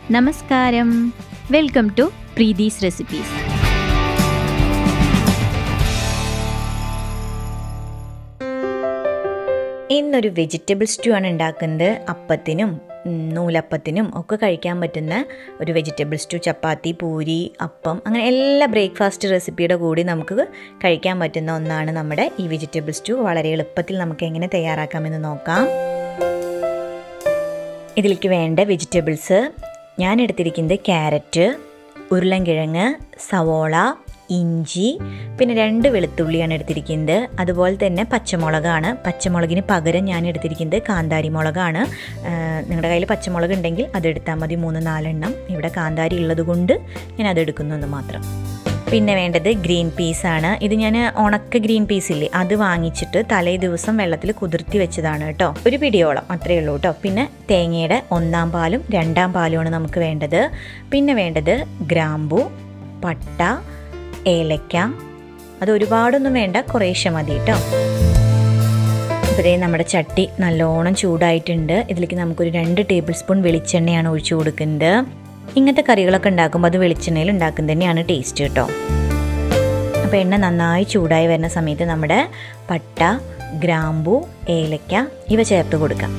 നമസ്കാരം welcome to Preethi's recipes ഇന്നൊരു vegetable stew ആണ് ഉണ്ടാക്കുന്നത് അപ്പത്തിനും ഉം, നൂലപ്പത്തിനും ഒക്കെ കഴിക്കാൻ പറ്റുന്ന ഒരു വെജിറ്റബിൾ സ്റ്റൂ ചപ്പാത്തി പൂരി അപ്പം അങ്ങനെ എല്ലാ ബ്രേക്ക്ഫാസ്റ്റ് റെസിപ്പിയുടെ കൂടി നമുക്ക് കഴിക്കാൻ പറ്റുന്ന ഒന്നാണ് നമ്മുടെ ഈ വെജിറ്റബിൾ സ്റ്റൂ വളരെ എളുപ്പത്തിൽ നമുക്ക് എങ്ങനെ തയ്യാറാക്കാമെന്ന് നോക്കാം ഇതിലേക്ക് വേണ്ട വെജിറ്റബിൾസ് ഞാൻ എടുത്തിരിക്കുന്നത് ക്യാരറ്റ് ഉരുളൻകിഴങ്ങ് സവോള ഇഞ്ചി പിന്നെ രണ്ട് വെളുത്തുള്ളിയാണ് എടുത്തിരിക്കുന്നത് അതുപോലെ തന്നെ പച്ചമുളകാണ് പച്ചമുളകിന് പകരം ഞാൻ എടുത്തിരിക്കുന്നത് കാന്താരി മുളകാണ് ആ, നിങ്ങളുടെ കയ്യിൽ പച്ചമുളക് ഉണ്ടെങ്കിൽ അതെടുത്താൽ മതി മൂന്ന് നാലെണ്ണം ഇവിടെ കാന്താരി ഉള്ളത് കൊണ്ട് ഞാൻ അതെടുക്കുന്നു എന്ന് മാത്രം പിന്നെ വേണ്ടത് ഗ്രീൻ പീസാണ് ഇത് ഞാൻ ഉണക്ക ഗ്രീൻ പീസ് ഇല്ലേ അത് വാങ്ങിച്ചിട്ട് തലേ ദിവസം വെള്ളത്തിൽ കുതിർത്തി വെച്ചതാണ് കേട്ടോ ഒരു പിടിയോളം അത്രയേ ഉള്ളൂ കേട്ടോ പിന്നെ തേങ്ങയുടെ ഒന്നാം പാലും രണ്ടാം പാലുമാണ് നമുക്ക് വേണ്ടത് പിന്നെ വേണ്ടത് ഗ്രാമ്പു പട്ട ഏലക്ക അത് ഒരുപാടൊന്നും വേണ്ട കുറേശ്ശെ മതി കേട്ടോ ഇപ്പോഴേ നമ്മുടെ ചട്ടി നല്ലോണം ചൂടായിട്ടുണ്ട് ഇതിലേക്ക് നമുക്കൊരു രണ്ട് ടേബിൾ സ്പൂൺ വെളിച്ചെണ്ണയാണ് ഒഴിച്ചു കൊടുക്കുന്നത് ഇങ്ങനത്തെ കറികളൊക്കെ ഉണ്ടാക്കുമ്പോൾ അത് വെളിച്ചെണ്ണയിൽ ഉണ്ടാക്കുന്നത് തന്നെയാണ് ടേസ്റ്റ് കേട്ടോ അപ്പോൾ എണ്ണ നന്നായി ചൂടായി വരുന്ന സമയത്ത് നമ്മുടെ പട്ട ഗ്രാമ്പു ഏലക്ക ഇവ ചേർത്ത് കൊടുക്കാം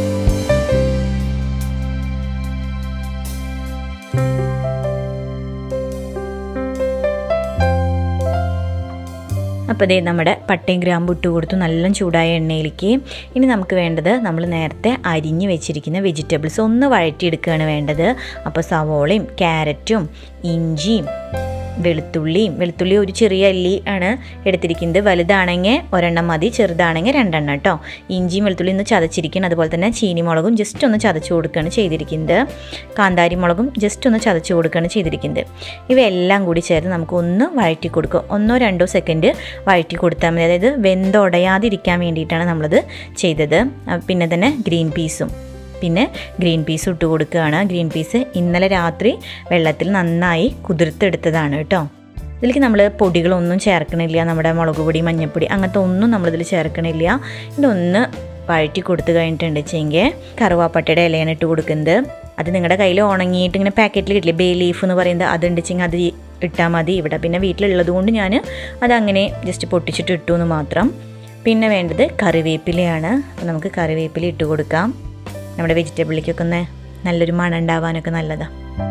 അപ്പോൾ ദേ നമ്മുടെ പട്ടയും ഗ്രാമ്പും ഇട്ട് കൊടുത്തു നല്ല ചൂടായ എണ്ണയിലേക്ക് ഇനി നമുക്ക് വേണ്ടത് നമ്മൾ നേരത്തെ അരിഞ്ഞ് വെച്ചിരിക്കുന്ന വെജിറ്റബിൾസ് ഒന്ന് വഴറ്റിയെടുക്കുകയാണ് വേണ്ടത് അപ്പോൾ സവോളയും ക്യാരറ്റും ഇഞ്ചിയും വെളുത്തുള്ളിയും വെളുത്തുള്ളി ഒരു ചെറിയ അല്ലി ആണ് എടുത്തിരിക്കുന്നത് വലുതാണെങ്കിൽ ഒരെണ്ണം മതി ചെറുതാണെങ്കിൽ രണ്ടെണ്ണം കേട്ടോ ഇഞ്ചിയും വെളുത്തുള്ളി ഒന്ന് ചതച്ചിരിക്കണം അതുപോലെ തന്നെ ചീനിമുളകും ജസ്റ്റ് ഒന്ന് ചതച്ച് കൊടുക്കുകയാണ് ചെയ്തിരിക്കുന്നത് കാന്താരി മുളകും ജസ്റ്റ് ഒന്ന് ചതച്ച് കൊടുക്കുകയാണ് ചെയ്തിരിക്കുന്നത് ഇവയെല്ലാം കൂടി ചേർത്ത് നമുക്ക് ഒന്ന് വഴറ്റി കൊടുക്കുക ഒന്നോ രണ്ടോ സെക്കൻഡ് വഴറ്റി കൊടുത്താൽ മതി അതായത് വെന്തുടയാതിരിക്കാൻ വേണ്ടിയിട്ടാണ് നമ്മളത് ചെയ്തത് ആ, പിന്നെ തന്നെ ഗ്രീൻ പീസും പിന്നെ ഗ്രീൻ പീസ് ഇട്ട് കൊടുക്കുകയാണ് ഗ്രീൻ പീസ് ഇന്നലെ രാത്രി വെള്ളത്തിൽ നന്നായി കുതിർത്തെടുത്തതാണ് കേട്ടോ ഇതിലേക്ക് നമ്മൾ പൊടികളൊന്നും ചേർക്കണില്ല നമ്മുടെ മുളക് പൊടി മഞ്ഞൾപ്പൊടി അങ്ങനത്തെ ഒന്നും നമ്മളിതിൽ ചേർക്കണില്ല ഇതൊന്ന് വഴറ്റി കൊടുത്തു കഴിഞ്ഞിട്ടുണ്ട് വെച്ചെങ്കിൽ കറുവാപ്പട്ടയുടെ ഇലയാണ് ഇട്ട് കൊടുക്കുന്നത് അത് നിങ്ങളുടെ കയ്യിൽ ഉണങ്ങിയിട്ട് ഇങ്ങനെ പാക്കറ്റിൽ കിട്ടില്ലേ ബേ ലീഫ് എന്ന് പറയുന്നത് അതുണ്ടെച്ചെങ്കിൽ അത് ഇട്ടാൽ മതി ഇവിടെ പിന്നെ വീട്ടിലുള്ളത് കൊണ്ട് ഞാൻ അതങ്ങനെ ജസ്റ്റ് പൊട്ടിച്ചിട്ട് ഇട്ടു എന്ന് മാത്രം പിന്നെ വേണ്ടത് കറിവേപ്പിലയാണ് അപ്പോൾ നമുക്ക് കറിവേപ്പില ഇട്ട് കൊടുക്കാം നമ്മുടെ വെജിറ്റബിളിലേക്കൊക്കെ ഒന്ന് നല്ലൊരു മണം ഉണ്ടാവാനൊക്കെ നല്ലതാണ്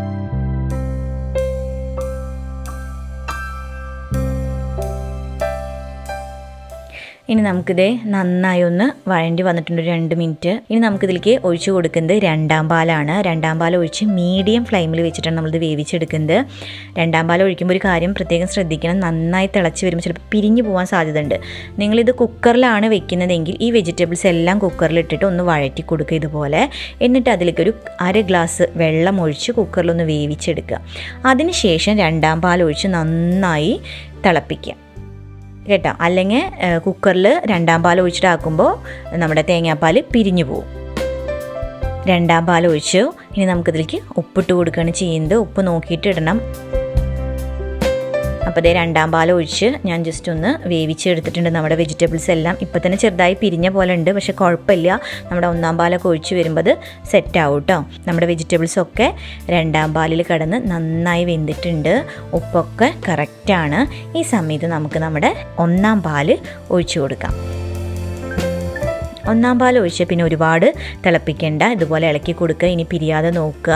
ഇനി നമുക്കിത് നന്നായി ഒന്ന് വഴണ്ടി വന്നിട്ടുണ്ട് ഒരു രണ്ട് മിനിറ്റ് ഇനി നമുക്കിതിലേക്ക് ഒഴിച്ചു കൊടുക്കുന്നത് രണ്ടാം പാലാണ് രണ്ടാം പാൽ ഒഴിച്ച് മീഡിയം ഫ്ലെയിമിൽ വെച്ചിട്ടാണ് നമ്മളിത് വേവിച്ചെടുക്കുന്നത് രണ്ടാം പാൽ ഒഴിക്കുമ്പോൾ ഒരു കാര്യം പ്രത്യേകം ശ്രദ്ധിക്കണം നന്നായി തിളച്ച് വരുമ്പോൾ ചിലപ്പോൾ പിരിഞ്ഞു പോകാൻ സാധ്യതയുണ്ട് നിങ്ങളിത് കുക്കറിലാണ് വെക്കുന്നതെങ്കിൽ ഈ വെജിറ്റബിൾസ് എല്ലാം കുക്കറിലിട്ടിട്ട് ഒന്ന് വഴറ്റി കൊടുക്കുക ഇതുപോലെ എന്നിട്ട് അതിലേക്ക് ഒരു അര ഗ്ലാസ് വെള്ളം ഒഴിച്ച് കുക്കറിലൊന്ന് വേവിച്ചെടുക്കുക അതിനുശേഷം രണ്ടാം പാൽ ഒഴിച്ച് നന്നായി തിളപ്പിക്കുക കേട്ടോ അല്ലെങ്കിൽ കുക്കറിൽ രണ്ടാം പാൽ ഒഴിച്ചിട്ടാക്കുമ്പോൾ നമ്മുടെ തേങ്ങാപ്പാൽ പിരിഞ്ഞു പോകും രണ്ടാം പാൽ ഒഴിച്ചു ഇനി നമുക്കിതിലേക്ക് ഉപ്പിട്ട് കൊടുക്കുകയാണ് ചെയ്യുന്നത് ഉപ്പ് നോക്കിയിട്ട് ഇടണം അപ്പോൾ അതേ രണ്ടാം പാൽ ഒഴിച്ച് ഞാൻ ജസ്റ്റ് ഒന്ന് വേവിച്ചെടുത്തിട്ടുണ്ട് നമ്മുടെ വെജിറ്റബിൾസ് എല്ലാം ഇപ്പോൾ തന്നെ ചെറുതായി പിരിഞ്ഞ പോലെ ഉണ്ട് പക്ഷേ കുഴപ്പമില്ല നമ്മുടെ ഒന്നാം പാലൊക്കെ ഒഴിച്ച് വരുമ്പോൾ അത് സെറ്റ് ആവും കേട്ടോ നമ്മുടെ വെജിറ്റബിൾസ് ഒക്കെ രണ്ടാം പാലിൽ കിടന്ന് നന്നായി വെന്തിട്ടുണ്ട് ഉപ്പൊക്കെ കറക്റ്റാണ് ഈ സമയത്ത് നമുക്ക് നമ്മുടെ ഒന്നാം പാല് ഒഴിച്ചു കൊടുക്കാം ഒന്നാം പാൽ ഒഴിച്ച് പിന്നെ ഒരുപാട് തിളപ്പിക്കേണ്ട ഇതുപോലെ ഇളക്കി കൊടുക്കുക ഇനി പിരിയാതെ നോക്കുക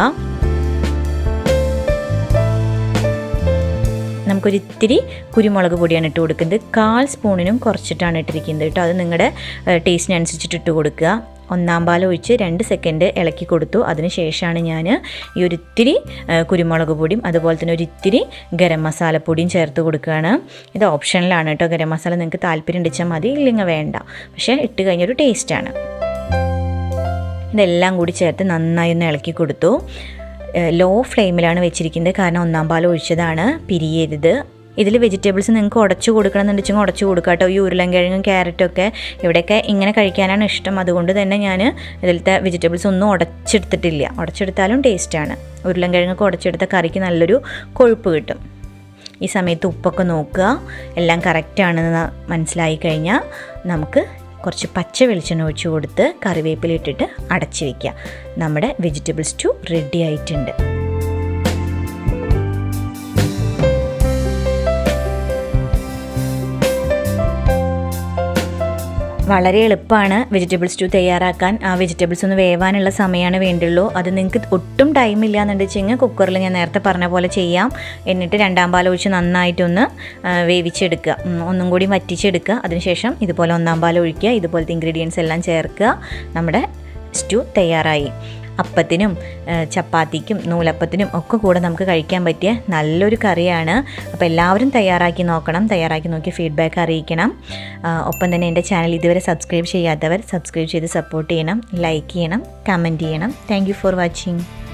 നമുക്കൊരിത്തിരി കുരുമുളക് പൊടിയാണ് ഇട്ട് കൊടുക്കുന്നത് കാൽ സ്പൂണിനും കുറച്ചിട്ടാണ് ഇട്ടിരിക്കുന്നത് കേട്ടോ അത് നിങ്ങളുടെ ടേസ്റ്റിനനുസരിച്ചിട്ട് ഇട്ട് കൊടുക്കുക ഒന്നാം പാൽ ഒഴിച്ച് രണ്ട് സെക്കൻഡ് ഇളക്കി കൊടുത്തു അതിനുശേഷമാണ് ഞാൻ ഈ ഒരിത്തിരി ഏഹ്, കുരുമുളക് പൊടിയും അതുപോലെ തന്നെ ഒരിത്തിരി ഗരം മസാലപ്പൊടിയും ചേർത്ത് കൊടുക്കുകയാണ് ഇത് ഓപ്ഷനിലാണ് കേട്ടോ ഗരം മസാല നിങ്ങൾക്ക് താല്പര്യം ഉണ്ടെച്ചാൽ മതി ഇല്ലെങ്കിൽ വേണ്ട പക്ഷേ ഇട്ട് കഴിഞ്ഞൊരു ടേസ്റ്റാണ് ഇതെല്ലാം കൂടി ചേർത്ത് നന്നായി ഒന്ന് ഇളക്കി കൊടുത്തു ലോ ഫ്ലെയിമിലാണ് വെച്ചിരിക്കുന്നത് കാരണം ഒന്നാം പാൽ ഒഴിച്ചതാണ് പിരിയരുത് ഇതിൽ വെജിറ്റബിൾസ് നിങ്ങൾക്ക് ഉടച്ചു കൊടുക്കണമെന്നുണ്ടെങ്കിൽ ഉടച്ചു കൊടുക്കുക കേട്ടോ ഈ ഉരുളൻകിഴങ്ങും ക്യാരറ്റും ഒക്കെ ഇവിടെയൊക്കെ ഇങ്ങനെ കഴിക്കാനാണ് ഇഷ്ടം അതുകൊണ്ട് തന്നെ ഞാൻ ഇതിലത്തെ വെജിറ്റബിൾസ് ഒന്നും ഉടച്ചെടുത്തിട്ടില്ല ഉടച്ചെടുത്താലും ടേസ്റ്റാണ് ഉരുളൻകിഴങ്ങൊക്കെ ഉടച്ചെടുത്ത കറിക്ക് നല്ലൊരു കൊഴുപ്പ് കിട്ടും ഈ സമയത്ത് ഉപ്പൊക്കെ നോക്കുക എല്ലാം കറക്റ്റാണെന്ന് മനസ്സിലായി കഴിഞ്ഞാൽ നമുക്ക് കുറച്ച് പച്ച വെളിച്ചെണ്ണ ഒഴിച്ച് കൊടുത്ത് കറിവേപ്പില ഇട്ടിട്ട് അടച്ച് വയ്ക്കുക നമ്മുടെ വെജിറ്റബിൾ സ്റ്റൂ റെഡി ആയിട്ടുണ്ട് വളരെ എളുപ്പമാണ് വെജിറ്റബിൾ സ്റ്റൂ തയ്യാറാക്കാൻ ആ വെജിറ്റബിൾസ് ഒന്ന് വേവാനുള്ള സമയമാണ് വേണ്ടുള്ളൂ അത് നിങ്ങൾക്ക് ഒട്ടും ടൈം ഇല്ല എന്നുണ്ടെച്ചെങ്കിൽ കുക്കറിൽ ഞാൻ നേരത്തെ പറഞ്ഞ പോലെ ചെയ്യാം എന്നിട്ട് രണ്ടാം പാൽ ഒഴിച്ച് നന്നായിട്ടൊന്ന് ആ, വേവിച്ചെടുക്കുക ഉം, ഒന്നും കൂടി വറ്റിച്ചെടുക്കുക അതിനുശേഷം ഇതുപോലെ ഒന്നാം പാൽ ഒഴിക്കുക ഇതുപോലത്തെ ഇൻഗ്രീഡിയൻസ് എല്ലാം ചേർക്കുക നമ്മുടെ സ്റ്റൂ തയ്യാറായി അപ്പത്തിനും ആ, ചപ്പാത്തിക്കും നൂലപ്പത്തിനും ഒക്കെ കൂടെ നമുക്ക് കഴിക്കാൻ പറ്റിയ നല്ലൊരു കറിയാണ് അപ്പോൾ എല്ലാവരും തയ്യാറാക്കി നോക്കണം തയ്യാറാക്കി നോക്കി ഫീഡ്ബാക്ക് അറിയിക്കണം ആ, ഒപ്പം തന്നെ എൻ്റെ ചാനൽ ഇതുവരെ സബ്സ്ക്രൈബ് ചെയ്യാത്തവർ സബ്സ്ക്രൈബ് ചെയ്ത് സപ്പോർട്ട് ചെയ്യണം ലൈക്ക് ചെയ്യണം കമൻറ്റ് ചെയ്യണം താങ്ക് ഫോർ വാച്ചിങ്